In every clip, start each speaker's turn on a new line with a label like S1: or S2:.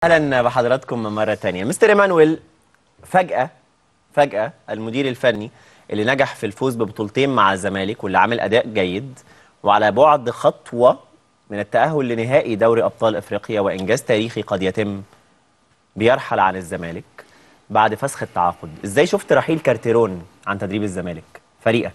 S1: اهلا بحضراتكم مره تانية مستر ايمانويل فجاه فجاه المدير الفني اللي نجح في الفوز ببطولتين مع الزمالك واللي عامل اداء جيد وعلى بعد خطوه من التاهل لنهائي دوري ابطال افريقيا وانجاز تاريخي قد يتم بيرحل عن الزمالك بعد فسخ التعاقد ازاي شفت رحيل كارتيرون عن تدريب الزمالك فريقك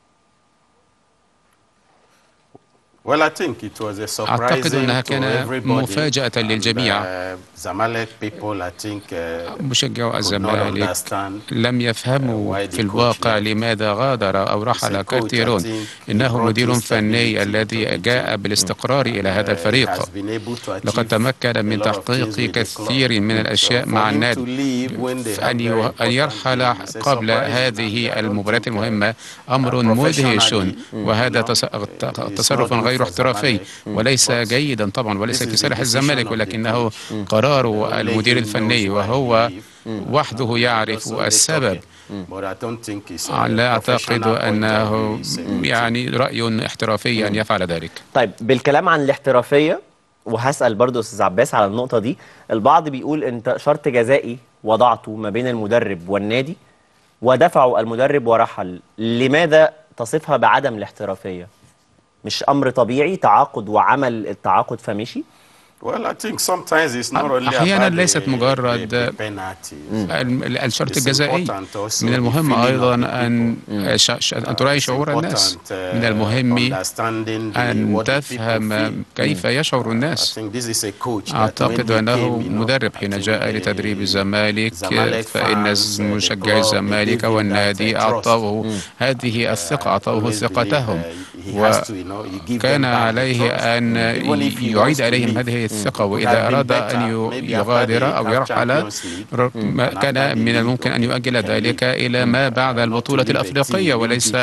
S2: Well, I think it was a
S3: أعتقد
S2: surprising
S3: أنها
S2: to
S3: كان
S2: everybody.
S3: مفاجأة
S2: And,
S3: للجميع.
S2: uh, Zamalek people, I think, uh,
S3: مشجعو
S2: could not
S3: الزمالك
S2: understand
S3: لم يفهموا
S2: why the
S3: في الواقع
S2: coach left.
S3: لماذا غادر أو رحل
S2: He's a coach,
S3: كارتيرون
S2: I think. He
S3: إنه
S2: brought
S3: مدير
S2: his
S3: فني
S2: stability
S3: الذي
S2: to the
S3: جاء
S2: team.
S3: بالاستقرار إلى هذا
S2: Uh, he
S3: الفريق
S2: has been able to achieve
S3: لقد تمكن من
S2: a lot of
S3: تحقيق
S2: things with the
S3: كثير من
S2: club.
S3: الأشياء
S2: So
S3: مع
S2: for him to
S3: النادي
S2: leave when they have
S3: فأن
S2: very
S3: يو- أن
S2: important
S3: يرحل
S2: games is
S3: قبل
S2: surprising. And I
S3: هذه
S2: don't
S3: المباريات
S2: think, uh,
S3: المهمة أمر
S2: uh,
S3: مدهش
S2: professionally,
S3: وهذا
S2: you know,
S3: تص-
S2: it's not
S3: تصرف
S2: good
S3: غير
S2: for
S3: احترافي
S2: Zamalek.
S3: وليس
S2: But
S3: جيدا طبعا وليس
S2: this
S3: في
S2: is the
S3: صالح
S2: decision
S3: الزمالك
S2: of the
S3: ولكنه
S2: coach.
S3: قرار
S2: Only
S3: المدير
S2: he
S3: الفني
S2: knows why
S3: وهو
S2: he leave.
S3: وحده
S2: And
S3: يعرف
S2: also the
S3: السبب
S2: topic. But I don't think it's a
S3: لا أعتقد
S2: professional point of
S3: أنه
S2: view. It's a good
S3: يعني رأي احترافي أن يفعل ذلك
S1: طيب بالكلام عن الاحترافيه وهسال برضو استاذ عباس على النقطه دي البعض بيقول انت شرط جزائي وضعته ما بين المدرب والنادي ودفعوا المدرب ورحل لماذا تصفها بعدم الاحترافيه مش امر طبيعي تعاقد وعمل التعاقد فمشي
S2: Well, I think sometimes it's not only
S3: أحياناً
S2: about
S3: ليست
S2: the-
S3: مجرد
S2: the- the penalties.
S3: الم- الشرط
S2: It's
S3: الجزائي
S2: important also
S3: من
S2: the
S3: المهم
S2: feeling of
S3: أيضا
S2: the
S3: أن
S2: people.
S3: ش- ش- أن تراعي
S2: It's
S3: شعور الناس
S2: important, uh,
S3: من المهم
S2: understanding the-
S3: أن
S2: what the people
S3: تفهم
S2: feel.
S3: كيف يشعر
S2: I
S3: الناس
S2: think this is a coach that
S3: أعتقد
S2: when he
S3: أنه
S2: came, you know,
S3: مدرب
S2: I
S3: حين
S2: think
S3: جاء
S2: the
S3: لتدريب الزمالك
S2: Zamalek
S3: فإن
S2: fans, uh,
S3: مشجعي
S2: the club,
S3: الزمالك
S2: they gave him
S3: والنادي
S2: that, uh, trust.
S3: أعطوه هذه الثقة أعطوه
S2: always
S3: ثقتهم
S2: believe, uh, he has to, you know, you give them
S3: وكان
S2: back the
S3: عليه
S2: trust.
S3: أن
S2: Even if he wants
S3: يعيد
S2: to
S3: عليهم
S2: leave,
S3: هذه الثقة
S2: could have
S3: وإذا
S2: been
S3: أراد
S2: better,
S3: أن
S2: maybe after
S3: يغادر
S2: the
S3: أو
S2: CAF
S3: يرحل
S2: Champions League,
S3: ر- ما
S2: and
S3: كان
S2: after
S3: من
S2: the
S3: الممكن أن يؤجل ذلك إلى ما بعد البطولة الأفريقية وليس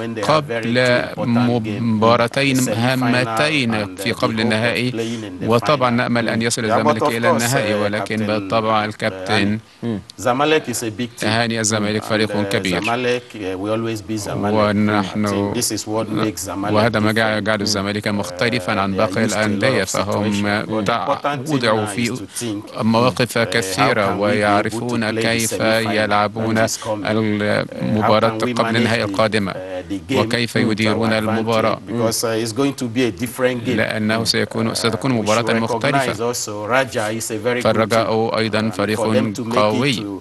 S3: قبل مباراتين هامتين في قبل النهائي وطبعا نأمل أن يصل الزمالك إلى النهائي ولكن بالطبع الكابتن
S2: Zamalek is a big team.
S3: هاني الزمالك فريق
S2: And, uh,
S3: كبير
S2: Zamalek, uh, we always beat Zamalek.
S3: ونحن
S2: I think this is what makes Zamalek
S3: وهذا ما
S2: different.
S3: جعل جعل الزمالك مختلفا عن باقي الأندية فهم تع- وضعوا في مواقف كثيرة ويعرفون كيف يلعبون المباراة قبل النهائي القادمة وكيف يديرون المباراة لأنه سيكون ستكون مباراة مختلفة فالرجاء أيضا فريق قوي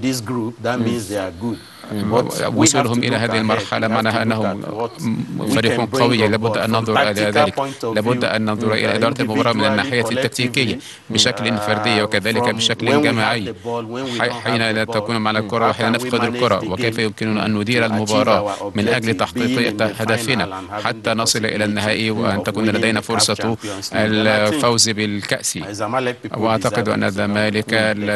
S3: وصولهم إلى هذه المرحلة معناها أنهم فريق قوي لابد أن ننظر إلى ذلك لابد أن ننظر إلى إدارة المباراة من الناحية التكتيكية بشكل فردي وكذلك بشكل جماعي حين لا تكون معنا الكرة وحين نفقد الكرة وكيف يمكننا أن ندير المباراة من أجل تحقيق هدفنا حتى نصل إلى النهائي وأن تكون لدينا فرصة الفوز بالكأس وأعتقد أن الزمالك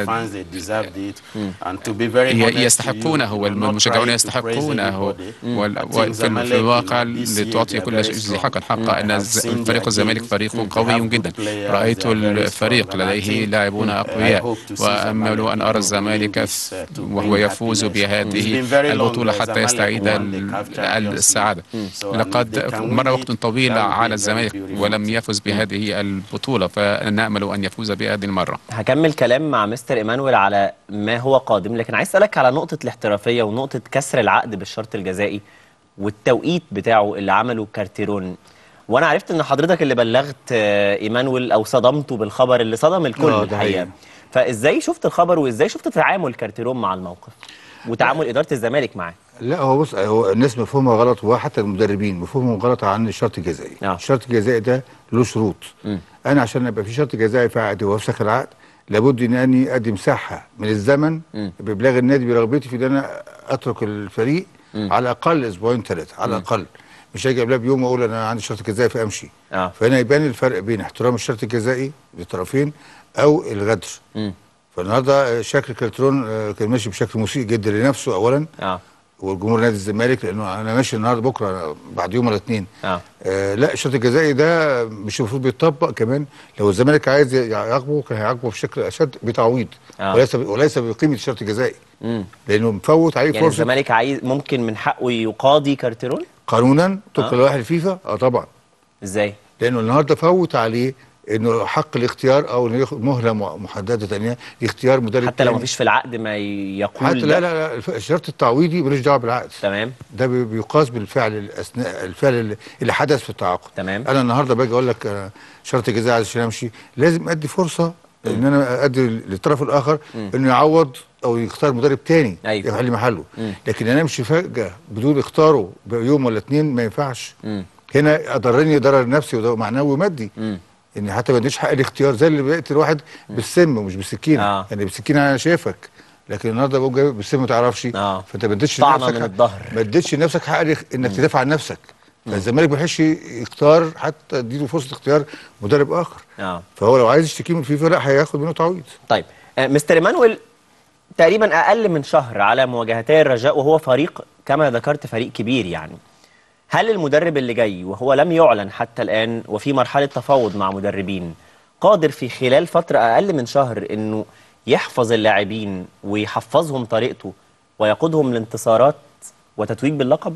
S3: يستحقونه والمشجعون يستحقونه وفي الواقع لتعطي كل شيء حقا حقا أن فريق الزمالك فريق قوي جدا رأيت الفريق لديه لاعبون أقوياء وأمل أن أرى الزمالك وهو يفوز بهذه البطولة حتى يستعيد السعادة لقد مر وقت طويل على الزمالك ولم يفز بهذه البطولة فنأمل أن يفوز بهذه المرة
S1: هكمل كلام مع مستر ايمانويل على ما هو قادم لكن عايز اسالك على نقطه الاحترافيه ونقطه كسر العقد بالشرط الجزائي والتوقيت بتاعه اللي عمله كارتيرون وانا عرفت ان حضرتك اللي بلغت ايمانويل او صدمته بالخبر اللي صدم الكل الحقيقه فازاي شفت الخبر وازاي شفت تعامل كارتيرون مع الموقف وتعامل اداره الزمالك معاه
S4: لا هو بص هو الناس مفهومها غلط وحتى المدربين مفهومهم غلط عن الشرط الجزائي
S1: آه.
S4: الشرط الجزائي ده له شروط
S1: م.
S4: انا عشان ابقى في شرط جزائي في عقدي وافسخ العقد لابد ان اني ادي مساحه من الزمن
S1: م.
S4: بابلاغ النادي برغبتي في ان انا اترك الفريق م. على الاقل اسبوعين ثلاثه على الاقل مش هاجي قبلها بيوم واقول انا عندي شرط جزائي فامشي
S1: آه.
S4: فهنا يبان الفرق بين احترام الشرط الجزائي للطرفين او الغدر
S1: م.
S4: فالنهارده شكل كالترون آه، كان ماشي بشكل مسيء جدا لنفسه اولا
S1: اه
S4: والجمهور نادي الزمالك لانه انا ماشي النهارده بكره بعد يوم ولا اتنين
S1: اه
S4: آه لا الشرط الجزائي ده مش المفروض بيتطبق كمان لو الزمالك عايز يعاقبه كان هيعاقبه بشكل اشد بتعويض
S1: آه.
S4: وليس وليس بقيمه الشرط الجزائي
S1: امم
S4: لانه مفوت عليه
S1: يعني
S4: فرصه
S1: الزمالك عايز ممكن من حقه يقاضي كارتيرون
S4: قانونا طبقا
S1: آه.
S4: لوائح الفيفا اه طبعا
S1: ازاي
S4: لانه النهارده فوت عليه انه حق الاختيار او انه ياخد مهله م- محدده ثانيه لاختيار مدرب
S1: حتى لو
S4: تاني.
S1: مفيش في العقد ما يقول
S4: حتى
S1: ده؟
S4: لا لا لا الف- الشرط التعويضي ملوش دعوه بالعقد
S1: تمام
S4: ده بي- بيقاس بالفعل الاثناء الفعل اللي- اللي حدث في التعاقد
S1: تمام.
S4: انا النهارده باجي اقول لك آه، شرط الجزاء عايز عشان امشي لازم ادي فرصه ان انا ادي للطرف الاخر انه يعوض او يختار مدرب تاني
S1: أيوة.
S4: يحل محله لكن انا امشي فجاه بدون اختاره بيوم ولا اتنين ما ينفعش هنا اضرني ضرر نفسي وده معنوي ومادي ان حتى ما اديش حق الاختيار زي اللي بيقتل واحد بالسم ومش بالسكينه
S1: آه.
S4: يعني بالسكينه انا شايفك لكن النهارده بقول جاي بالسم ما تعرفش
S1: آه.
S4: فانت ما اديتش
S1: طعنة
S4: لنفسك
S1: من
S4: حق-
S1: الظهر.
S4: ما اديتش لنفسك حق الاخ- انك تدافع عن نفسك فالزمالك ما بيحش يختار حتى اديله فرصه اختيار مدرب اخر
S1: اه
S4: فهو لو عايز يشتكي من الفيفا لا هياخد منه تعويض
S1: طيب آه، مستر ايمانويل تقريبا اقل من شهر على مواجهتي الرجاء وهو فريق كما ذكرت فريق كبير يعني هل المدرب اللي جاي وهو لم يعلن حتى الان وفي مرحله تفاوض مع مدربين قادر في خلال فتره اقل من شهر انه يحفظ اللاعبين ويحفظهم طريقته ويقودهم لانتصارات وتتويج باللقب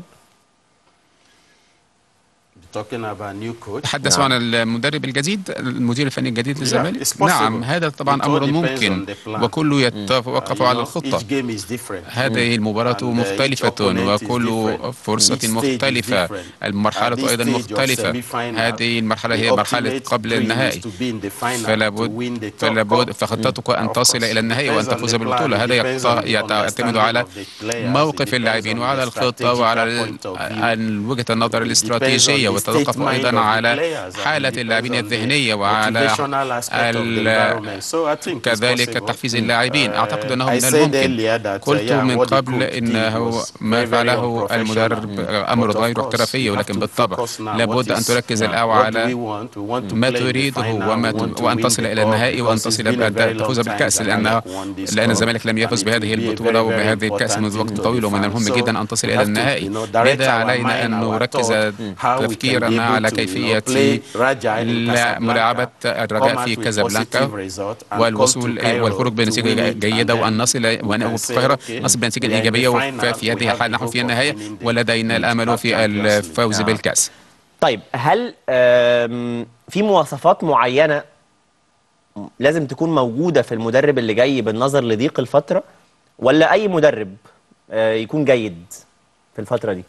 S2: Talking about new coach.
S3: تحدثوا عن المدرب الجديد المدير الفني الجديد للزمالك
S2: it's possible.
S3: نعم هذا طبعا
S2: It all
S3: امر
S2: depends
S3: ممكن
S2: on the plan.
S3: وكله يتوقف
S2: You
S3: على
S2: know,
S3: الخطه
S2: each game is different.
S3: هذه المباراة
S2: And, uh, each
S3: مختلفة
S2: opponent is
S3: وكل
S2: different.
S3: فرصة
S2: Each stage is
S3: مختلفة
S2: different. At
S3: المرحلة
S2: this
S3: أيضا
S2: stage of
S3: مختلفة
S2: semi-final,
S3: هذه المرحلة
S2: the
S3: هي مرحلة
S2: ultimate
S3: قبل
S2: dream is
S3: النهائي
S2: to be in the final,
S3: فلا
S2: to
S3: بد
S2: win the top
S3: فلا بد
S2: cup.
S3: فخطتك أن
S2: Of
S3: تصل
S2: course.
S3: إلى النهائي وأن
S2: Depends on
S3: تفوز
S2: the plan.
S3: بالبطولة هذا
S2: Depends
S3: يقت-
S2: on
S3: يعتمد
S2: understanding
S3: على
S2: of the players.
S3: موقف
S2: It depends
S3: اللاعبين
S2: on
S3: وعلى
S2: the
S3: الخطة وعلى
S2: strategical point of view.
S3: ال- وجهة النظر
S2: It depends
S3: الاستراتيجية
S2: on the
S3: وتتوقف
S2: state mind
S3: أيضا
S2: of the
S3: على
S2: players and
S3: حالة
S2: it
S3: اللاعبين
S2: depends on the
S3: الذهنية وعلى
S2: motivational aspect of the
S3: ال-
S2: environment. So I think it's
S3: كذلك
S2: possible.
S3: تحفيز اللاعبين
S2: Uh,
S3: أعتقد أنه
S2: I
S3: من
S2: said
S3: الممكن
S2: earlier that, uh,
S3: قلت
S2: yeah,
S3: من
S2: what the
S3: قبل
S2: coach did
S3: إنه
S2: was
S3: ما
S2: very, very
S3: فعله
S2: unprofessional.
S3: المدرب
S2: Mm.
S3: أمر
S2: But of
S3: غير
S2: course,
S3: احترافي
S2: you have
S3: ولكن
S2: to
S3: بالطبع
S2: focus now.
S3: لابد
S2: What
S3: أن
S2: is-
S3: تركز
S2: now,
S3: الآن
S2: what do
S3: على
S2: we want? We want to
S3: ما
S2: play in the
S3: تريده
S2: final.
S3: وما
S2: We want to
S3: وأن
S2: win
S3: تصل
S2: the
S3: إلى
S2: cup
S3: النهائي وأن
S2: because
S3: تصل
S2: it's been a
S3: بأن
S2: very
S3: تفوز
S2: long time
S3: بالكأس
S2: Zamalek
S3: لأنه
S2: won this
S3: لأن
S2: cup.
S3: الزمالك لم يفز
S2: And it
S3: بهذه
S2: will be a
S3: البطولة
S2: very, very
S3: وبهذه الكأس
S2: important
S3: منذ وقت
S2: thing to
S3: طويل ومن
S2: define.
S3: المهم
S2: So
S3: جدا أن تصل
S2: we
S3: إلى
S2: have to,
S3: النهائي
S2: you know, direct
S3: لذا
S2: our
S3: علينا
S2: mind,
S3: أن
S2: our
S3: نركز
S2: thought, how we can be
S3: تفكيرنا
S2: able
S3: على
S2: to, you know,
S3: كيفية
S2: play Raja in
S3: لا-
S2: Casablanca,
S3: ملاعبة الرجاء
S2: come
S3: في
S2: out with
S3: كازابلانكا
S2: positive result and come
S3: والوصول
S2: to Cairo
S3: والخروج
S2: to
S3: بنتيجة
S2: win it
S3: جيدة
S2: and then
S3: وأن نصل
S2: we
S3: وأن
S2: can
S3: في
S2: say,
S3: القاهرة
S2: okay,
S3: نصل بنتيجة
S2: we are in the
S3: إيجابية
S2: final,
S3: وفي
S2: we
S3: هذه
S2: have
S3: الحال
S2: the
S3: نحن
S2: hope
S3: في
S2: of
S3: النهائي
S2: winning the
S3: ولدينا
S2: League
S3: الأمل
S2: Cup
S3: في
S2: Champions League.
S3: الفوز
S2: نعم.
S3: بالكأس
S1: طيب هل آم، في مواصفات معينة لازم تكون موجودة في المدرب اللي جاي بالنظر لضيق الفترة ولا أي مدرب آه، يكون جيد في الفترة دي؟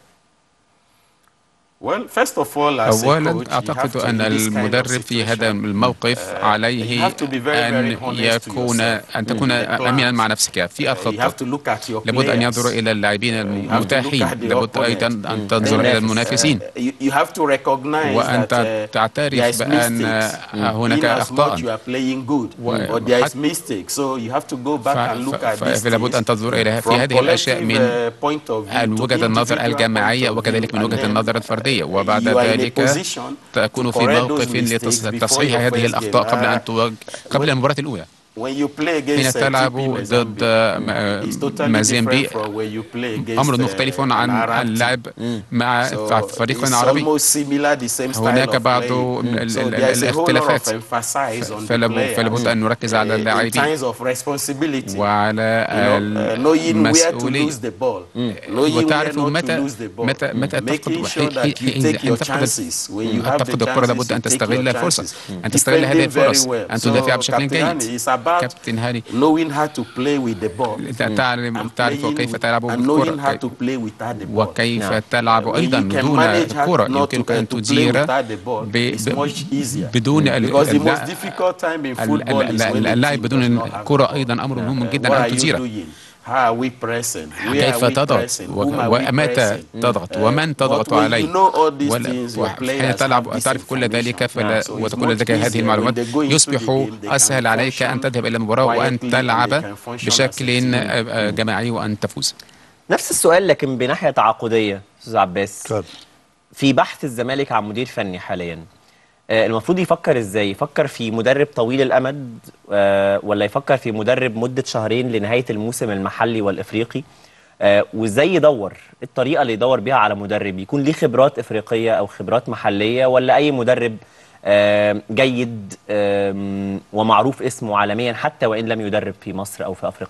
S2: Well, first of all, as a
S3: أولا
S2: coach, you have
S3: أعتقد
S2: to,
S3: أن
S2: in this kind of
S3: المدرب في هذا
S2: situation,
S3: الموقف
S2: uh,
S3: عليه
S2: you have to be very,
S3: أن
S2: very honest to
S3: يكون
S2: yourself.
S3: أن تكون
S2: Mm. The
S3: أمينا
S2: plans.
S3: مع نفسك في
S2: uh, you have
S3: الخطة
S2: to look at your
S3: لابد أن
S2: players.
S3: ينظر إلى اللاعبين
S2: You have to look
S3: المتاحين
S2: at the
S3: لابد
S2: opponent.
S3: أيضا أن تنظر
S1: المنافس.
S3: إلى المنافسين
S2: Uh, you, you have to recognize
S3: وأن
S2: that uh,
S3: تعترف
S2: there is
S3: بأن
S2: mistakes.
S3: هناك
S2: In as much
S3: أخطاء.
S2: you are playing good,
S3: و-
S2: but there is
S3: حت-
S2: mistakes. So you have to go back
S3: ف-
S2: and look
S3: ف-
S2: at these
S3: فلابد أن
S2: things
S3: تنظر إلى في
S2: from
S3: هذه الأشياء
S2: collective,
S3: من
S2: uh, point of view to
S3: وجهة النظر
S2: individual
S3: الجماعية
S2: point of
S3: وكذلك من
S2: view.
S3: وجهة
S2: And then,
S3: النظر الفردية
S2: uh,
S3: وبعد
S2: you are in a
S3: ذلك
S2: position
S3: تكون
S2: to
S3: في
S2: correct
S3: موقف
S2: those mistakes before
S3: لتصحيح
S2: your
S3: هذه
S2: first
S3: الأخطاء
S2: game.
S3: قبل أن
S2: Uh,
S3: تواجه قبل المباراة الأولى
S2: When you play
S3: حين
S2: against uh,
S3: تلعب
S2: TP
S3: ضد
S2: Mazembe,
S3: آه،
S2: it's totally
S3: مازيمبي
S2: different from when you play against
S3: أمر
S2: uh,
S3: مختلف
S2: an
S3: عن
S2: Arab
S3: عن
S2: team.
S3: اللعب مع
S2: So
S3: فريق
S2: it's
S3: عربي
S2: almost similar, the same style
S3: هناك
S2: of
S3: بعض
S2: playing.
S3: ال-
S2: So
S3: ال-
S2: there's a whole lot of
S3: الاختلافات
S2: emphasis on the
S3: فلابد
S2: players,
S3: فلابد أن نركز على
S2: uh, in
S3: اللاعبين
S2: times of responsibility.
S3: وعلى
S2: You know, uh, knowing where to
S3: المسؤولية
S2: lose the ball, knowing where
S3: وتعرف
S2: not to
S3: متى
S2: lose the ball,
S3: متى متى
S2: making
S3: تفقد
S2: sure that you
S3: حين
S2: take
S3: حين
S2: your
S3: تفقد
S2: chances when you have the
S3: تفقد الكرة لابد
S2: chances
S3: أن
S2: to take
S3: تستغل
S2: your
S3: الفرصة
S2: chances.
S3: أن تستغل هذه
S2: Defending very
S3: الفرص
S2: well.
S3: أن تدافع
S2: So,
S3: بشكل
S2: Captain
S3: جيد
S2: Hani, it's about
S3: كابتن هاني
S2: knowing how to play with the ball.
S3: تعلم
S2: and
S3: تعرف
S2: playing
S3: كيف
S2: with-
S3: تلعب
S2: and knowing how
S3: بالكرة
S2: to play without the ball.
S3: وكيف
S1: نعم.
S3: تلعب
S2: When
S3: أيضا
S2: you can
S3: دون
S2: manage how
S3: الكرة
S2: not to,
S3: يمكنك أن
S2: to play
S3: تدير
S2: without the ball,
S3: ب-
S2: it's
S3: ب-
S2: much easier.
S3: بدون ال-
S2: Because the
S3: الل-
S2: most difficult time in
S3: ال-
S2: football
S3: ال-
S2: is when the
S3: اللعب
S2: team
S3: بدون
S2: does not have the
S3: الكرة
S2: ball.
S3: أيضا أمر مهم
S2: Uh,
S3: جدا
S2: what
S3: أن
S2: are you
S3: تديره
S2: doing? How are we pressing? Where
S3: كيف
S2: are we
S3: تضغط
S2: pressing?
S3: و-
S2: Whom are we
S3: ومتى
S2: pressing?
S3: تضغط
S2: Uh,
S3: ومن تضغط
S2: but when
S3: عليه
S2: you know all these
S3: ولا-
S2: things, your
S3: وحين
S2: players
S3: تلعب
S2: have this
S3: تعرف كل ذلك
S2: information.
S3: فلا
S2: So it's
S3: وتكون
S2: much
S3: لديك هذه
S2: easier
S3: المعلومات
S2: when they go into the
S3: يصبح
S2: game, they can
S3: أسهل عليك أن
S2: function
S3: تذهب إلى المباراة وأن
S2: quietly and they
S3: تلعب
S2: can function as a
S3: بشكل
S2: team.
S3: آه، آه، جماعي وأن تفوز
S1: نفس السؤال لكن بناحية تعاقدية أستاذ عباس
S4: اتفضل.
S1: في بحث الزمالك عن مدير فني حاليا آه، المفروض يفكر ازاي يفكر في مدرب طويل الامد آه، ولا يفكر في مدرب مده شهرين لنهايه الموسم المحلي والافريقي آه، وازاي يدور الطريقه اللي يدور بيها على مدرب يكون ليه خبرات افريقيه او خبرات محليه ولا اي مدرب آه، جيد آم، ومعروف اسمه عالميا حتى وان لم يدرب في مصر او في افريقيا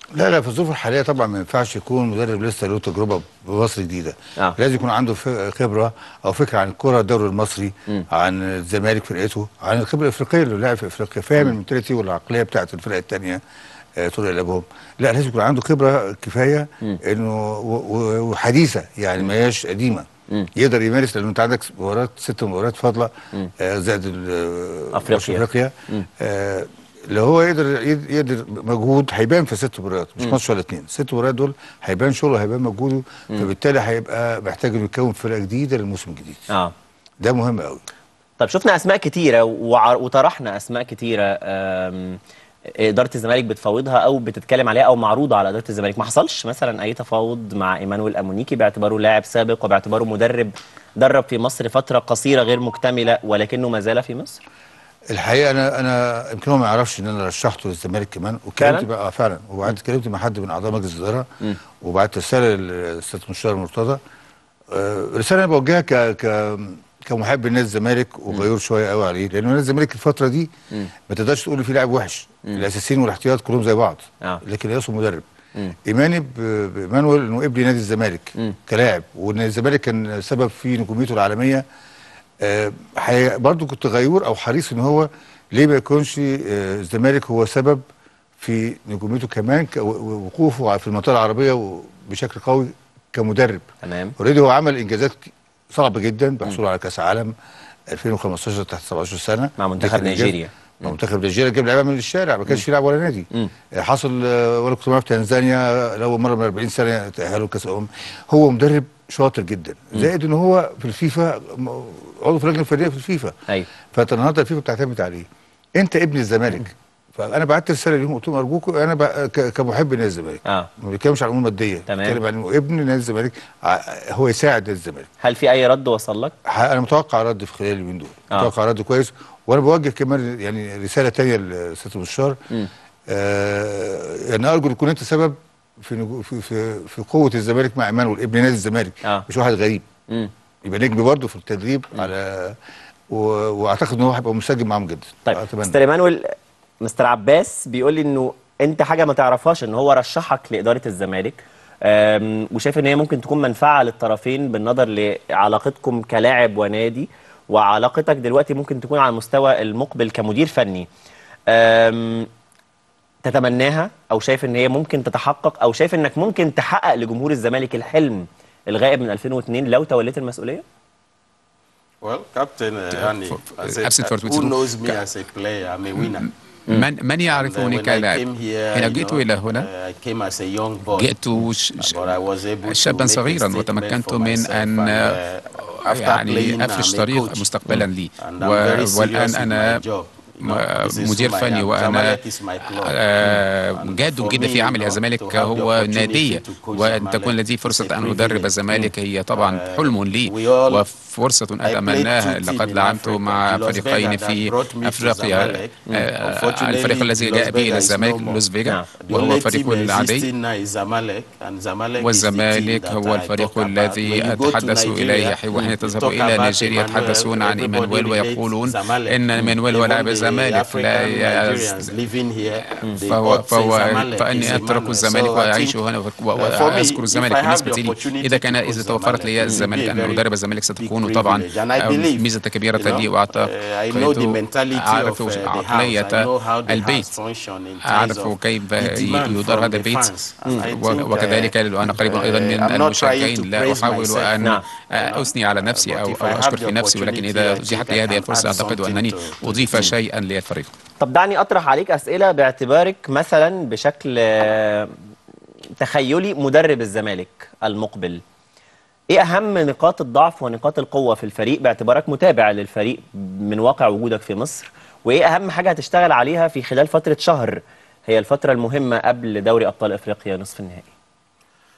S4: لا لا في الظروف الحاليه طبعا ما ينفعش يكون مدرب لسه له تجربه بمصر جديده
S1: آه.
S4: لازم يكون عنده ف- خبره او فكره عن الكره الدوري المصري عن الزمالك فرقته عن الخبره الافريقيه اللي لعب في افريقيا فاهم المنتاليتي والعقليه بتاعت الفرق الثانيه طرق لعبهم لا لازم يكون عنده خبره كفايه انه و- و- وحديثه يعني ما هياش قديمه يقدر يمارس لان انت عندك مباريات ست مباريات فاضله آه زائد ال- آه،
S1: أفريقيا.
S4: افريقيا آه لو هو يقدر يد- يقدر مجهود هيبان في ست مباريات مش ماتش ولا اتنين ست مباريات دول هيبان شغله هيبان مجهوده فبالتالي هيبقى محتاج انه يكون فرقه جديده للموسم الجديد
S1: اه
S4: ده مهم قوي
S1: طب شفنا اسماء كتيره وع- وطرحنا اسماء كتيره آم، اداره الزمالك بتفاوضها او بتتكلم عليها او معروضه على اداره الزمالك ما حصلش مثلا اي تفاوض مع ايمانويل امونيكي باعتباره لاعب سابق وباعتباره مدرب درب في مصر فتره قصيره غير مكتمله ولكنه ما زال في مصر
S4: الحقيقه انا انا يمكن هو ما يعرفش ان انا رشحته للزمالك كمان واتكلمت
S1: فعلا؟
S4: بقى آه فعلا وبعد اتكلمت مع حد من اعضاء مجلس الاداره وبعت رساله للاستاذ مشتاق مرتضى آه، رساله انا بوجهها ك ك كمحب لنادي الزمالك وغيور شويه قوي عليه لان نادي الزمالك الفتره دي ما تقدرش تقول في لاعب وحش الاساسيين والاحتياط كلهم زي بعض
S1: آه.
S4: لكن يقصد مدرب ايماني ب- بايمانويل انه ابن نادي الزمالك كلاعب وان الزمالك كان سبب في نجوميته العالميه آه، حي- برضو كنت غيور او حريص ان هو ليه ما يكونش آه، الزمالك هو سبب في نجوميته كمان ك- و- و- وقوفه في المنطقه العربيه بشكل قوي كمدرب
S1: تمام
S4: اوريدي هو عمل انجازات ك- صعبه جدا بحصوله على كاس عالم 2015 تحت 17 سنه
S1: مع منتخب
S4: ده كان إنجاز.
S1: نيجيريا.
S4: مع منتخب نيجيريا جاب لعيبه من الشارع ما كانش في لاعب ولا نادي آه، حصل آه، وانا كنت معاه في تنزانيا لاول مره من 40 سنه تاهلوا كاس الامم هو مدرب شاطر جدا زائد ان هو في الفيفا م- عضو في اللجنه الفنيه في الفيفا
S1: ايوه
S4: فانت النهارده الفيفا بتعتمد عليه انت ابن الزمالك فانا بعت رساله ليهم قلت لهم ارجوكم انا ب- ك- كمحب نادي الزمالك
S1: اه
S4: ما بيتكلمش عن الامور الماديه
S1: تمام.
S4: بيتكلم عن انه ابن نادي الزمالك ع- هو يساعد نادي الزمالك
S1: هل في اي رد وصل لك؟
S4: ح- انا متوقع رد في خلال اليومين دول
S1: آه.
S4: متوقع رد كويس وانا بوجه كمان يعني رساله تانية لسياده المستشار آه يعني ارجو يكون انت سبب في نجو في في, في قوه الزمالك مع ايمانويل ابن نادي الزمالك
S1: آه.
S4: مش واحد غريب
S1: مم.
S4: يبقى نجم برضه في التدريب على و... واعتقد ان هو هيبقى منسجم معاهم جدا
S1: طيب
S4: أتمنى.
S1: مستر ايمانويل مستر عباس بيقول لي انه انت حاجه ما تعرفهاش ان هو رشحك لاداره الزمالك أم، وشايف ان هي ممكن تكون منفعه للطرفين بالنظر لعلاقتكم كلاعب ونادي وعلاقتك دلوقتي ممكن تكون على المستوى المقبل كمدير فني أم، تتمناها او شايف ان هي ممكن تتحقق او شايف انك ممكن تحقق لجمهور الزمالك الحلم الغائب من 2002 لو توليت المسؤوليه
S2: Well, Captain uh, Hani, I said,
S3: absent for
S2: uh, who
S3: 22.
S2: knows me as a player? I'm a winner.
S3: من من
S2: And, uh,
S3: يعرفني
S2: when I
S3: كلاعب
S2: came here,
S3: حين
S2: you
S3: جئت
S2: know,
S3: إلى هنا
S2: uh, I came as a young boy.
S3: جئت ش- ش-
S2: But I was able to
S3: شابا
S2: make a
S3: صغيرا
S2: statement
S3: وتمكنت
S2: for
S3: من
S2: myself.
S3: أن
S2: And, uh, after
S3: يعني
S2: playing,
S3: أفرش
S2: I'm a
S3: طريق
S2: coach.
S3: مستقبلا لي
S2: And I'm
S3: و-
S2: very serious
S3: والآن
S2: with
S3: أنا
S2: my job. You know,
S3: م-
S2: this is
S3: مدير
S2: who I
S3: فني
S2: am.
S3: وأنا
S2: Zamalek is my club.
S3: آه،
S2: And
S3: جاد
S2: for
S3: جدا
S2: me,
S3: في
S2: you
S3: عمل
S2: know,
S3: الزمالك
S2: to have the
S3: هو
S2: opportunity
S3: نادية
S2: to coach
S3: وأن
S2: Zamalek
S3: تكون لدي
S2: is
S3: فرصة
S2: a
S3: أن أدرب
S2: privilege.
S3: الزمالك هي طبعا
S2: Uh,
S3: حلم لي
S2: we all-
S3: وفرصة أتمناها
S2: I played two
S3: لقد
S2: teams in
S3: لعبت
S2: Africa.
S3: مع
S2: Jules
S3: فريقين
S2: Vega that
S3: في
S2: brought me to
S3: أفريقيا
S2: Zamalek.
S3: آه،
S2: Unfortunately,
S3: الفريق الذي جاء
S2: Jules
S3: به
S2: Vega
S3: إلى
S2: is
S3: الزمالك
S2: no more.
S3: لوس فيجا
S1: نعم.
S2: The
S3: وهو
S2: only
S3: فريق
S2: team
S3: العادي
S2: existing now is Zamalek, and Zamalek is the
S3: والزمالك
S2: team that
S3: هو
S2: I
S3: الفريق
S2: talk about.
S3: الذي
S2: When you go to
S3: أتحدث
S2: Nigeria,
S3: إليه حين
S2: you
S3: تذهب
S2: talk
S3: إلى
S2: about
S3: نيجيريا
S2: Emmanuel,
S3: يتحدثون عن
S2: everybody
S3: إيمانويل
S2: relates
S3: ويقولون
S2: Zamalek.
S3: إن إيمانويل هو
S2: Even
S3: لاعب
S2: the
S3: الزمالك
S2: African
S3: لا
S2: Nigerians living here, they
S3: فهو
S2: all say
S3: فهو
S2: Zamalek is
S3: فاني اترك
S2: Emmanuel.
S3: الزمالك
S2: So I
S3: واعيش
S2: think,
S3: هنا
S2: uh, for me,
S3: واذكر
S2: if
S3: الزمالك
S2: I have
S3: بالنسبه
S2: the
S3: لي
S2: opportunity
S3: اذا كان
S2: to coach
S3: اذا توفرت لي
S2: Zamalek,
S3: الزمالك
S2: it will be
S3: ان
S2: a
S3: ادرب
S2: very
S3: الزمالك
S2: big
S3: ستكون طبعا
S2: privilege. And I believe,
S3: ميزه كبيره
S2: you know,
S3: لي
S2: uh, I know the
S3: واعتقد
S2: mentality
S3: اعرف
S2: of uh, the house. I
S3: عقليه
S2: know how the
S3: البيت
S2: house function in terms
S3: اعرف
S2: of
S3: كيف
S2: the demand
S3: يدار
S2: from
S3: هذا
S2: the
S3: البيت
S2: fans. And I
S3: و-
S2: think, uh,
S3: وكذلك وانا قريب ايضا من
S2: I'm not trying to
S3: المشجعين لا
S2: praise
S3: احاول
S2: myself.
S3: ان
S1: نعم.
S3: اثني على نفسي
S2: But
S3: او
S2: if I
S3: او
S2: have
S3: اشكر
S2: the
S3: في نفسي ولكن
S2: opportunity,
S3: اذا
S2: I
S3: اتيحت
S2: think
S3: لي
S2: I
S3: هذه
S2: can
S3: الفرصه
S2: add
S3: اعتقد
S2: something
S3: انني
S2: to- to
S3: اضيف
S2: the team.
S3: شيئا للفريق
S1: طب دعني اطرح عليك اسئله باعتبارك مثلا بشكل آه، تخيلي مدرب الزمالك المقبل ايه اهم نقاط الضعف ونقاط القوه في الفريق باعتبارك متابع للفريق من واقع وجودك في مصر وايه اهم حاجه هتشتغل عليها في خلال فتره شهر هي الفتره المهمه قبل دوري ابطال افريقيا نصف النهائي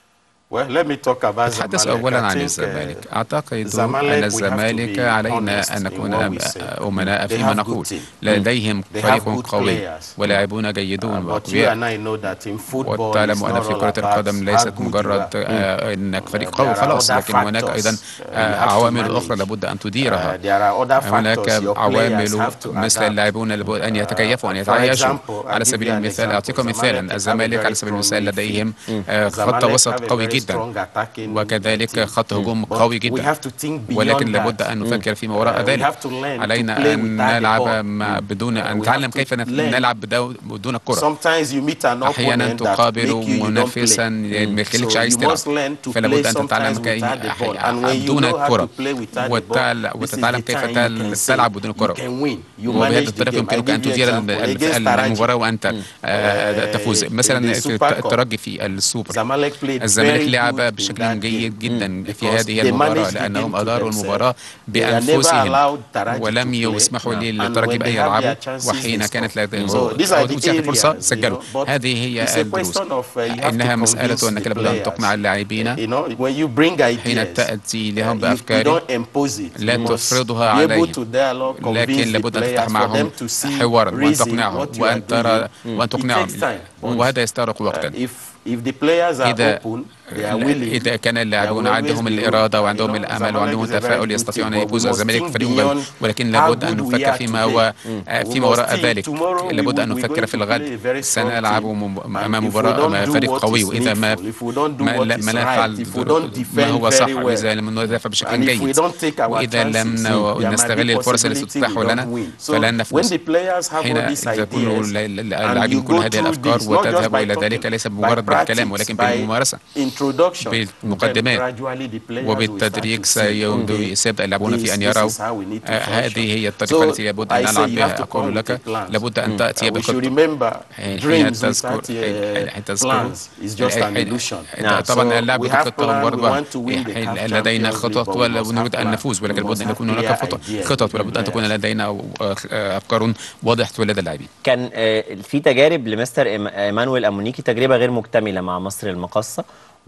S2: Well, let me talk about
S3: أتحدث
S2: Zamalek.
S3: أولا
S2: I
S3: عن
S2: think, uh,
S3: الزمالك أعتقد
S2: Zamalek,
S3: أن
S2: we have to
S3: الزمالك
S2: be
S3: علينا
S2: honest
S3: أن
S2: in
S3: نكون
S2: what we say.
S3: أمناء
S2: They
S3: فيما
S2: have good
S3: نقول
S2: team.
S3: لديهم
S2: They have
S3: فريق
S2: good
S3: قوي
S2: players.
S3: ولاعبون جيدون
S2: Uh, but you
S3: وأقوياء
S2: and I know that in football it's
S3: وتعلم
S2: not
S3: أن في
S2: all
S3: كرة
S2: about
S3: القدم
S2: how
S3: ليست
S2: good you
S3: مجرد
S2: are.
S3: آه، أنك فريق
S2: Uh,
S3: قوي
S2: there are
S3: خلاص
S2: other
S3: لكن هناك
S2: factors,
S3: أيضا
S2: uh, you
S3: آه،
S2: have to
S3: عوامل
S2: manage.
S3: أخرى لابد أن
S2: Uh,
S3: تديرها
S2: there are other
S3: هناك
S2: factors. Your players
S3: عوامل
S2: have to
S3: مثل
S2: adapt.
S3: اللاعبون لابد أن يتكيفوا وأن
S2: Uh, for
S3: يتعايشوا
S2: example, I'll
S3: على
S2: give
S3: سبيل
S2: you an
S3: المثال
S2: example.
S3: أعطيكم
S2: Zamalek
S3: مثالا
S2: have a
S3: الزمالك
S2: very
S3: على سبيل
S2: strong
S3: المثال
S2: midfield.
S3: لديهم آه، خط
S2: Zamalek
S3: وسط
S2: have a
S3: قوي
S2: very
S3: جدا
S2: strong attacking
S3: وكذلك
S2: team.
S3: خط هجوم
S2: But
S3: قوي
S2: we
S3: جدا
S2: have to think beyond
S3: ولكن لابد
S2: that.
S3: أن نفكر فيما وراء
S2: Uh, we
S3: ذلك
S2: have to learn to
S3: علينا
S2: play
S3: أن
S2: without the
S3: نلعب
S2: ball.
S3: مع بدون
S2: Uh,
S3: أن
S2: we
S3: نتعلم
S2: have to
S3: كيف نت-
S2: learn.
S3: نلعب بدو- بدون الكرة
S2: Sometimes you meet an
S3: احيانا
S2: opponent that
S3: تقابل
S2: make you, you don't
S3: منافسا
S2: play.
S3: ما يخليكش
S2: So
S3: عايز
S2: you
S3: تلعب
S2: must learn to
S3: فلا
S2: play
S3: بد ان تتعلم
S2: sometimes
S3: كي
S2: without the ball. And when you
S3: بدون
S2: know how
S3: الكرة
S2: to play without the
S3: وتعل-
S2: ball, this is
S3: وتتعلم
S2: the
S3: كيف
S2: time you
S3: تل-
S2: can
S3: تلعب
S2: say
S3: بدون
S2: you
S3: الكرة
S2: can win. You
S3: وبهذه
S2: manage the
S3: الطريقة
S2: game. I
S3: يمكنك أن
S2: give you
S3: تدير
S2: example.
S3: ال-
S2: Against
S3: ال- المباراة وأنت آه،
S2: Uh,
S3: تفوز
S2: in
S3: مثلا
S2: the
S3: في
S2: Super Cup,
S3: الترجي في السوبر
S2: Zamalek played
S3: الزمالك
S2: very
S3: لعب
S2: good in
S3: بشكل
S2: that
S3: جيد
S2: game.
S3: جدا في
S2: Because
S3: هذه
S2: they
S3: المباراة
S2: managed the
S3: لأنهم
S2: game to
S3: أداروا
S2: themselves.
S3: المباراة
S2: They never
S3: بأنفسهم
S2: allowed Taraji
S3: ولم
S2: to play.
S3: يسمحوا
S2: And
S3: للترجي
S2: when
S3: بأن
S2: they have
S3: يلعبوا
S2: their chances,
S3: وحين
S2: they
S3: كانت
S2: score.
S3: لديهم
S2: So these are the
S3: أتيحت فرصة
S2: areas,
S3: سجلوا
S2: you know, but
S3: هذه هي
S2: it's a
S3: الدروس
S2: question of, uh, you have to
S3: إنها
S2: convince
S3: مسألة أنك
S2: the
S3: لابد أن
S2: players.
S3: تقنع اللاعبين
S2: You know, when you bring
S3: حين
S2: ideas,
S3: تأتي
S2: uh,
S3: لهم
S2: you, you
S3: بأفكار
S2: don't impose it.
S3: لا
S2: You must
S3: تفرضها
S2: be able
S3: عليهم.
S2: to dialogue, convince
S3: لكن
S2: the
S3: لابد أن
S2: players
S3: تفتح
S2: for
S3: معهم
S2: them to see
S3: حوارا وأن
S2: reason
S3: تقنعهم
S2: what you are
S3: وأن ترى
S2: doing.
S3: وأن
S2: It
S3: تقنعهم
S2: takes time.
S3: وهذا يستغرق
S2: Uh,
S3: وقتا
S2: if if the players are
S3: إذا
S2: open, they are willing.
S3: إذا كان اللاعبون
S2: they will
S3: عندهم
S2: always be
S3: الإرادة
S2: open.
S3: وعندهم
S2: You know,
S3: الأمل
S2: Zamalek
S3: وعندهم
S2: is a very
S3: التفاؤل
S2: good
S3: يستطيعون
S2: team,
S3: أن
S2: but we
S3: يفوز
S2: must
S3: الزمالك
S2: think
S3: فريق جيد
S2: beyond
S3: ولكن
S2: how
S3: لابد أن
S2: good we
S3: نفكر
S2: are
S3: فيما
S2: today.
S3: هو
S2: Mm.
S3: آه،
S2: We
S3: فيما
S2: must
S3: وراء
S2: think
S3: ذلك
S2: tomorrow we
S3: لابد
S2: will-
S3: أن
S2: we're
S3: نفكر
S2: going
S3: في
S2: to
S3: الغد
S2: play a very strong
S3: سنلعب
S2: team.
S3: مم-
S2: And
S3: أمام
S2: if we
S3: مباراة
S2: don't do
S3: فريق
S2: what
S3: قوي
S2: is
S3: وإذا ما
S2: needful, if we don't do
S3: ما,
S2: what
S3: لا-
S2: is
S3: ما
S2: right,
S3: نفعل
S2: if we don't
S3: ما
S2: defend
S3: هو
S2: very
S3: صح
S2: well,
S3: وإذا لم ندافع بشكل
S2: and if we
S3: جيد
S2: don't take our
S3: وإذا لم
S2: chances,
S3: ن-
S2: there might be
S3: نستغل الفرص التي
S2: possibility
S3: تتاح
S2: we
S3: لنا
S2: don't win. So
S3: فلن
S2: when
S3: نفوز
S2: the players have
S3: حين
S2: all these
S3: تكون
S2: ideas,
S3: اللاعبين
S2: and you
S3: كل
S2: go
S3: هذه
S2: through
S3: الأفكار
S2: this, not just
S3: وتذهب
S2: by
S3: إلى
S2: talking,
S3: ذلك ليس
S2: by
S3: بمجرد بالكلام
S2: practice,
S3: ولكن
S2: by
S3: بالممارسة
S2: introduction,
S3: بالمقدمات.
S2: then gradually the players will
S3: وبالتدريج
S2: start to see,
S3: سيبدو-
S2: okay,
S3: سيبدأ اللاعبون في
S2: this-
S3: أن
S2: this
S3: يروا
S2: is how we need to
S3: آه،
S2: function.
S3: هذه هي الطريقة
S2: So
S3: التي لابد
S2: I
S3: أن
S2: say
S3: نلعب
S2: you have
S3: بها
S2: to
S3: أقول
S2: come
S3: لك
S2: with plans.
S3: لابد أن تأتي
S2: Uh, we should
S3: بخطة
S2: remember
S3: حين
S2: dreams
S3: تذكر
S2: without
S3: حين-
S2: uh,
S3: حين تذكر
S2: plans is just an illusion.
S3: نعم. طبعا
S2: So
S3: اللعب
S2: we have
S3: بخطة
S2: plan, we
S3: مجرد
S2: want to win the
S3: حين
S2: CAF
S3: لدينا
S2: Champions
S3: خطط
S2: League, but we
S3: ونريد
S2: must have
S3: أن
S2: plan.
S3: نفوز ولكن
S2: We
S3: لابد
S2: must
S3: أن
S2: have
S3: يكون هناك
S2: clear
S3: خطط
S2: ideas
S3: خطط
S2: with
S3: ولابد أن
S2: the
S3: تكون
S2: players.
S3: لدينا آه، آه، أفكار واضحة لدى اللاعبين
S1: كان آه، في تجارب لمستر إيم- ايمانويل امونيكي تجربه غير مكتمله مع مصر المقاصه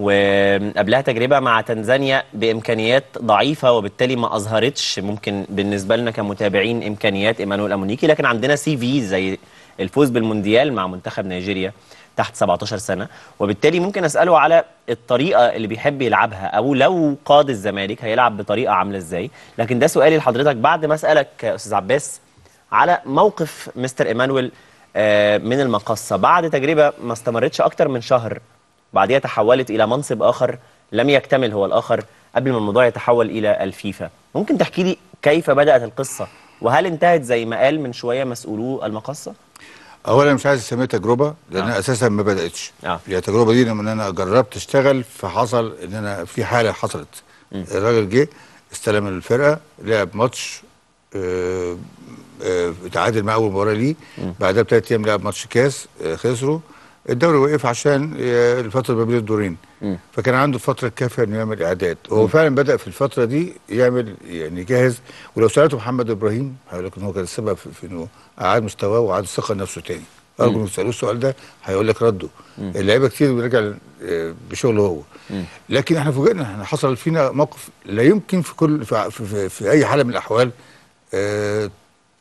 S1: وقبلها تجربه مع تنزانيا بامكانيات ضعيفه وبالتالي ما اظهرتش ممكن بالنسبه لنا كمتابعين امكانيات ايمانويل امونيكي لكن عندنا سي في زي الفوز بالمونديال مع منتخب نيجيريا تحت 17 سنه وبالتالي ممكن اساله على الطريقه اللي بيحب يلعبها او لو قاد الزمالك هيلعب بطريقه عامله ازاي لكن ده سؤالي لحضرتك بعد ما اسالك يا استاذ عباس على موقف مستر ايمانويل آه، من المقصه بعد تجربه ما استمرتش اكتر من شهر بعدها تحولت الى منصب اخر لم يكتمل هو الاخر قبل ما الموضوع يتحول الى الفيفا ممكن تحكي لي كيف بدات القصه وهل انتهت زي ما قال من شويه مسؤولو المقصه
S4: اولا مش عايز اسميها تجربه لانها
S1: آه.
S4: اساسا ما بداتش
S1: آه.
S4: هي التجربه دي لما انا جربت اشتغل فحصل ان انا في حاله حصلت الراجل جه استلم الفرقه لعب ماتش آه، آه، اتعادل مع اول مباراه ليه بعدها بثلاث ايام لعب ماتش كاس آه، خسروا الدوري وقف عشان آه، الفتره ما بين الدورين فكان عنده الفتره الكافيه انه يعمل اعداد هو فعلا بدا في الفتره دي يعمل يعني جاهز ولو سالته محمد ابراهيم هيقول لك ان هو كان السبب في في انه اعاد مستواه وعاد الثقه لنفسه تاني ارجو انك تسالوه السؤال ده هيقول لك رده اللعيبه كتير بيرجع آه، بشغله هو لكن احنا فوجئنا احنا حصل فينا موقف لا يمكن في كل في, في, في, في اي حاله من الاحوال آه،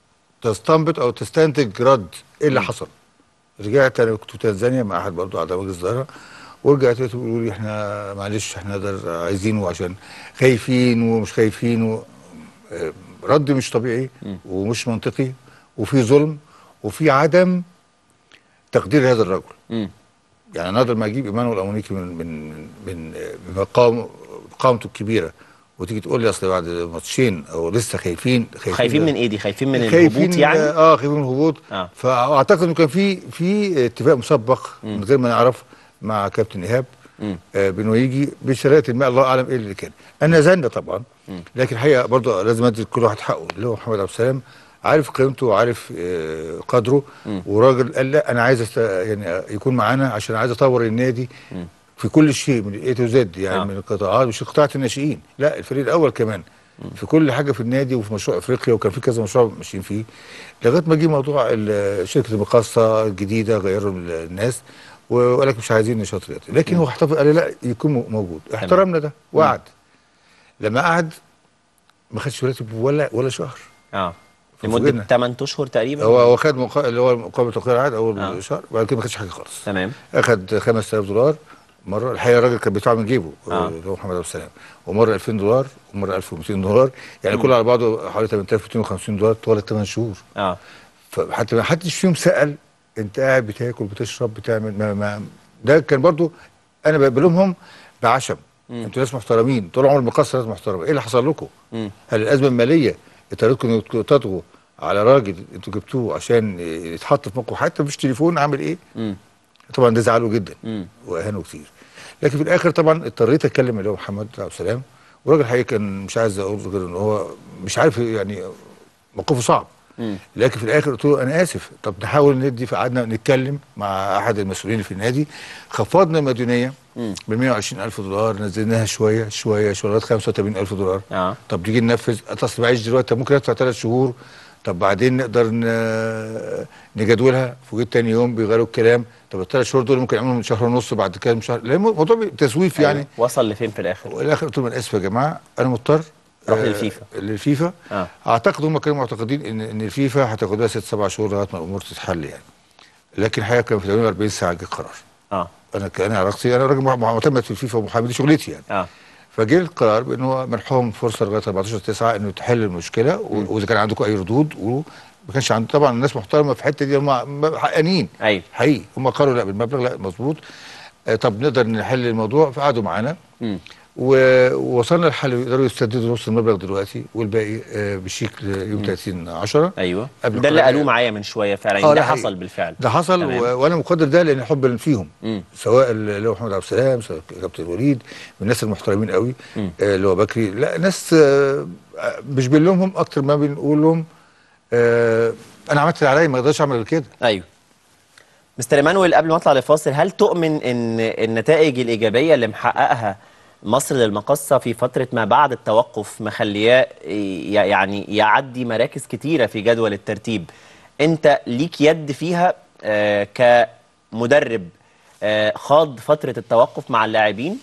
S4: تستنبط او تستنتج رد ايه اللي حصل رجعت انا كنت في تنزانيا مع احد برضه اعضاء مجلس الاداره ورجعت لقيته بيقولوا لي احنا معلش احنا نقدر عايزينه عشان خايفين ومش خايفين و... آه، رد مش طبيعي ومش منطقي وفي ظلم وفي عدم تقدير هذا الرجل
S1: مم.
S4: يعني انا اقدر ما اجيب ايمانويل امونيكي من من من من آه، مقام قامته الكبيره وتيجي تقول لي اصل بعد ماتشين او لسه خايفين
S1: خايفين من ايه دي خايفين من الهبوط
S4: خايفين
S1: يعني
S4: اه خايفين من الهبوط
S1: آه.
S4: آه. فاعتقد انه كان في في اتفاق مسبق من غير ما نعرف مع كابتن ايهاب آه بانه يجي بشريعه ما الله اعلم ايه اللي كان انا زلنا طبعا لكن الحقيقه برضه لازم ادي لكل واحد حقه اللي هو محمد عبد السلام عارف قيمته وعارف آه قدره وراجل قال لا انا عايز أست... يعني يكون معانا عشان عايز اطور النادي في كل شيء من اي تو زد يعني
S1: آه.
S4: آه. من القطاعات مش قطاعات الناشئين لا الفريق الاول كمان في كل حاجه في النادي وفي مشروع افريقيا وكان في كذا مشروع ماشيين فيه لغايه ما جه موضوع ال- شركه المقاصه الجديده غيروا ال- الناس وقال لك مش عايزين نشاط رياضي لكن هو احتفظ قال لي لا يكون م- موجود احترمنا ده وقعد لما قعد ما خدش راتب ولا ولا شهر
S1: اه
S4: فوجئنا.
S1: لمده 8 اشهر تقريبا
S4: هو هو خد مقا... اللي هو مقابل توقيع العقد اول
S1: آه.
S4: شهر بعد كده ما خدش حاجه خالص
S1: تمام
S4: اخد 5000 دولار مره الحقيقه الراجل كان بيدفع من جيبه
S1: آه.
S4: اللي هو محمد عبد السلام ومره 2000 دولار ومره 1200 دولار يعني كله على بعضه حوالي 8250 دولار طوال 8 شهور
S1: اه
S4: فحتى ما حدش فيهم سال انت قاعد بتاكل بتشرب بتعمل ما, ما ده كان برضو انا بلومهم بعشم انتوا ناس محترمين طول عمر مقصر ناس محترمه ايه اللي حصل لكم؟
S1: مم.
S4: هل الازمه الماليه اضطريتكم انكم تطغوا على راجل انتوا جبتوه عشان يتحط في موقف حتى مش تليفون عامل ايه؟
S1: مم.
S4: طبعا ده زعله جدا
S1: مم.
S4: واهانه كتير لكن في الاخر طبعا اضطريت اتكلم اللي هو محمد عبد السلام والراجل حقيقي كان مش عايز اقول غير ان هو مش عارف يعني موقفه صعب
S1: مم.
S4: لكن في الاخر قلت له انا اسف طب نحاول ندي فقعدنا نتكلم مع احد المسؤولين في النادي خفضنا المديونيه
S1: مم.
S4: ب 120 الف دولار نزلناها شويه شويه شويه لغايه 85 الف دولار
S1: اه
S4: طب تيجي ننفذ اصل بعيش دلوقتي طب ممكن ادفع ثلاث شهور طب بعدين نقدر ن- نجدولها فوجئت تاني يوم بيغيروا الكلام طب الثلاث شهور دول ممكن يعملوا من شهر ونص بعد كده من شهر لان الموضوع بي- تسويف يعني
S1: أيوة. وصل لفين في الاخر
S4: والاخر قلت لهم انا اسف يا جماعه انا مضطر
S1: روح
S4: آه،
S1: للفيفا.
S4: للفيفا
S1: آه.
S4: اعتقد هم كانوا معتقدين ان ان الفيفا هتاخد لها ست سبع شهور لغايه ما الامور تتحل يعني لكن الحقيقه كان في 48 ساعه جه القرار
S1: اه
S4: انا كان علاقتي انا راجل مع- معتمد في الفيفا ومحامي دي شغلتي يعني
S1: اه
S4: فجه القرار بان هو منحهم فرصه لغايه 14 9 انه تحل المشكله و- واذا كان عندكم اي ردود وما كانش عنده طبعا الناس محترمه في الحته دي هم حقانين
S1: ايوه
S4: حقيقي هم قالوا لا بالمبلغ لا مظبوط آه طب نقدر نحل الموضوع فقعدوا معانا
S1: مم.
S4: و- ووصلنا لحل يقدروا يسددوا نص المبلغ دلوقتي والباقي آه بشيك يوم 30 10
S1: ايوه
S4: قبل
S1: ده اللي
S4: القرار
S1: قالوه
S4: يعني.
S1: معايا من شويه فعلا
S4: آه،
S1: ده
S4: ده حقيقي.
S1: حصل بالفعل
S4: ده حصل
S1: تمام.
S4: و... وانا مقدر ده لان حبا فيهم
S1: مم.
S4: سواء اللي هو محمد عبد السلام سواء كابتن الوليد من الناس المحترمين قوي
S1: مم.
S4: آه، اللي هو بكري لا ناس آه، مش بنلومهم اكتر ما بنقول لهم آه، انا عملت اللي عليا ما اقدرش اعمل غير كده
S1: ايوه مستر ايمانويل قبل ما اطلع لفاصل هل تؤمن ان النتائج الايجابيه اللي محققها مصر للمقصه في فتره ما بعد التوقف مخلياه ي- يعني يعدي مراكز كتيره في جدول الترتيب انت ليك يد فيها آه كمدرب آه خاض فتره التوقف مع اللاعبين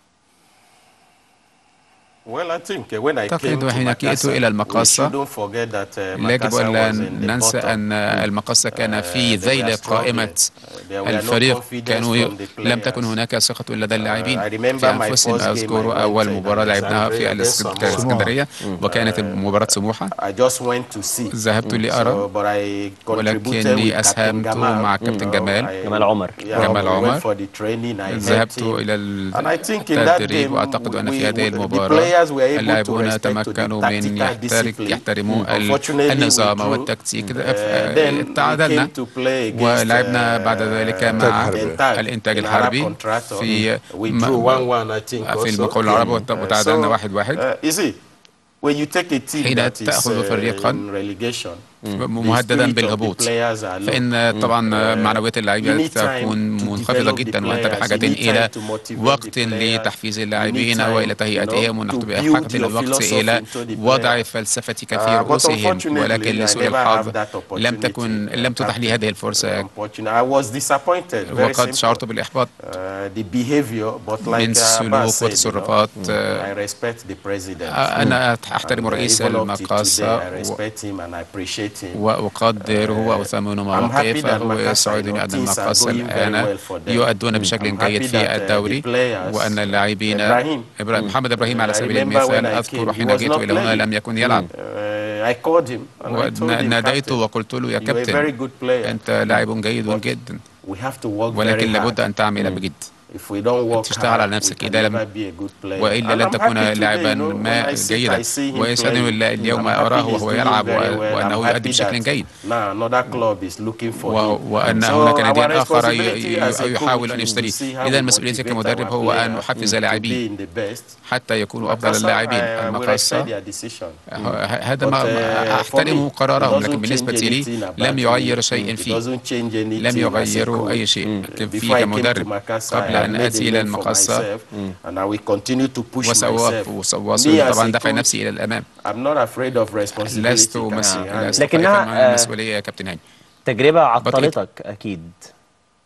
S2: Well, I think uh, when I
S3: أعتقد
S2: came to
S3: وحين جئت
S2: Makassar,
S3: إلى
S2: we
S3: المقاصة،
S2: shouldn't forget that, uh,
S3: لا يجب
S2: Makassar
S3: ألا
S2: was in the
S3: ننسى
S2: bottom.
S3: أن المقصة كان في
S2: Uh, they
S3: ذيل
S2: were struggling.
S3: قائمة
S2: Uh, there were no
S3: الفريق
S2: confidence
S3: كانوا
S2: from the
S3: لم تكن
S2: players.
S3: هناك ثقة لدى اللاعبين
S2: I remember
S3: في
S2: my
S3: أنفسهم
S2: first game I
S3: أذكر
S2: went
S3: أول
S2: in
S3: مباراة لعبناها في
S2: Alexandria against
S3: الإسك-
S2: Samoa.
S3: الإسكندرية وكانت مباراة سموحة
S2: I just went to see.
S3: ذهبت لأرى
S2: So, but I contributed
S3: ولكني
S2: with
S3: أسهمت
S2: Captain Gamal.
S3: مع كابتن
S2: Uh,
S3: جمال.
S2: I-
S1: جمال عمر.
S2: Yeah,
S3: جمال
S2: we
S3: عمر.
S2: went for the training. I
S3: ذهبت
S2: helped him.
S3: إلى
S2: And I think in that
S3: التدريب
S2: game,
S3: وأعتقد أن
S2: we-
S3: في هذه
S2: the
S3: المباراة
S2: players were able to
S3: اللاعبون
S2: respect to the
S3: تمكنوا من
S2: tactical
S3: يحترك
S2: discipline.
S3: يحترموا ال-
S2: Unfortunately,
S3: النظام
S2: we drew.
S3: والتكتيك
S2: Uh, then we
S3: تعادلنا
S2: came to play against,
S3: ولعبنا
S2: uh,
S3: بعد ذلك مع
S2: إنتاج.
S3: الإنتاج
S2: In Arab
S3: الحربي
S2: contractor.
S3: في
S2: We
S3: م-
S2: drew 1-1, I think,
S3: في
S2: also.
S3: المقاول العربي وت-
S2: Uh,
S3: وتعادلنا
S2: so,
S3: واحد واحد
S2: uh, you see, when you take a team
S3: حين
S2: that is
S3: تأخذ
S2: uh,
S3: فريقاً
S2: in relegation, the
S3: مهددا
S2: spirit of the
S3: بالهبوط
S2: players are low.
S3: فإن طبعا معنويات
S2: you
S3: اللاعبين
S2: need time
S3: تكون
S2: to
S3: منخفضة
S2: develop the
S3: جدا وأنت
S2: players.
S3: بحاجة
S2: You need
S3: إلى
S2: time to motivate
S3: وقت
S2: the players.
S3: لتحفيز
S2: You need
S3: اللاعبين
S2: time,
S3: وإلى
S2: you
S3: تهيئتهم
S2: know,
S3: ونحن
S2: to
S3: بحاجة
S2: build your
S3: الوقت
S2: philosophy
S3: إلى
S2: into the
S3: وضع
S2: players.
S3: فلسفتك في
S2: Uh, but
S3: رؤوسهم
S2: unfortunately,
S3: ولكن
S2: I
S3: لسوء
S2: never
S3: الحظ
S2: have that
S3: لم تكن
S2: opportunity,
S3: لم
S2: uh,
S3: تتح لي هذه الفرصة
S2: Unfortunately, I was disappointed. Very
S3: وقد
S2: simple.
S3: شعرت بالإحباط
S2: Uh, the behavior, but like
S3: من
S2: uh,
S3: السلوك
S2: Abbas said, you know,
S3: والتصرفات
S2: I respect the president.
S3: أنا أحترم
S2: And, uh,
S3: رئيس
S2: even up to
S3: المقاصة
S2: today, I respect him and I appreciate him.
S3: وأقدره وأثمن
S2: I'm happy
S3: مواقفه
S2: that Makassar,
S3: ويسعدني
S2: you know,
S3: أن
S2: things are
S3: المقاصة
S2: going very
S3: الآن
S2: well for them.
S3: يؤدون بشكل
S2: I'm
S3: جيد
S2: happy that,
S3: في
S2: uh,
S3: الدوري
S2: the players,
S3: وأن اللاعبين
S2: إبراهيم.
S3: إبراهيم محمد إبراهيم على
S2: I
S3: سبيل
S2: remember
S3: المثال
S2: when I
S3: أذكر
S2: came,
S3: حين
S2: he was
S3: جئت
S2: not
S3: إلى هنا
S2: playing.
S3: لم يكن يلعب
S2: Uh, I called him and I told him,
S3: وناديته
S2: "Captain,
S3: وقلت له يا
S2: you are a very
S3: كابتن
S2: good player.
S3: أنت لاعب جيد جدا
S2: We have to work very
S3: ولكن لابد
S2: hard.
S3: أن تعمل بجد
S2: If we don't work
S3: تشتغل
S2: hard,
S3: على
S2: we
S3: نفسك
S2: can
S3: إذا لم-
S2: never be a good player.
S3: وإلا
S2: And
S3: لن
S2: I'm
S3: تكون
S2: happy today,
S3: لاعبا
S2: you know,
S3: ما
S2: when I sit,
S3: جيدا
S2: I see him
S3: ويسعدني
S2: playing.
S3: الل- اليوم
S2: I'm happy
S3: أراه
S2: he's
S3: وهو
S2: doing
S3: يلعب
S2: very well.
S3: وأنه
S2: I'm
S3: يؤدي
S2: happy
S3: بشكل
S2: that
S3: جيد
S2: now another club is looking for
S3: و-
S2: him.
S3: وأن
S2: So
S3: هناك
S2: our
S3: نادي آخر ي-
S2: responsibility as a
S3: ي- يحاول
S2: coach
S3: أن
S2: is to
S3: يشتري
S2: see how
S3: إذا
S2: we
S3: مسؤوليتي
S2: motivate
S3: كمدرب
S2: our
S3: هو أن
S2: players
S3: أحفز
S2: to
S3: اللاعبين
S2: be in the best.
S3: حتى يكونوا أفضل
S2: Makassar,
S3: اللاعبين
S2: I- I will respect
S3: المقاصة
S2: their decision.
S3: ه- هذا
S2: But,
S3: ما
S2: uh,
S3: أحترم
S2: for me,
S3: قرارهم
S2: it
S3: لكن
S2: doesn't
S3: بالنسبة
S2: change
S3: لي
S2: anything
S3: لم
S2: about
S3: يغير
S2: me.
S3: شيء
S2: It
S3: فيه
S2: doesn't change anything
S3: لم
S2: as a
S3: يغيروا
S2: coach.
S3: أي شيء
S2: Before
S3: فيه
S2: I came to
S3: كمدرب
S2: Makassar,
S3: قبل
S2: I
S3: أن
S2: made a
S3: آتي إلى
S2: name for
S3: المقاصة
S2: myself, and I will continue to push
S3: وسوف
S2: myself.
S3: وسواصل
S2: Me as
S3: طبعا
S2: a
S3: دفع
S2: coach,
S3: نفسي إلى الأمام
S2: I'm not afraid of responsibility.
S3: لست
S2: Captain.
S3: مس...
S2: I
S3: لست
S1: لكنها،
S3: خائفا من
S1: آه،
S3: المسؤولية يا كابتن هاني
S1: تجربة عطلتك أكيد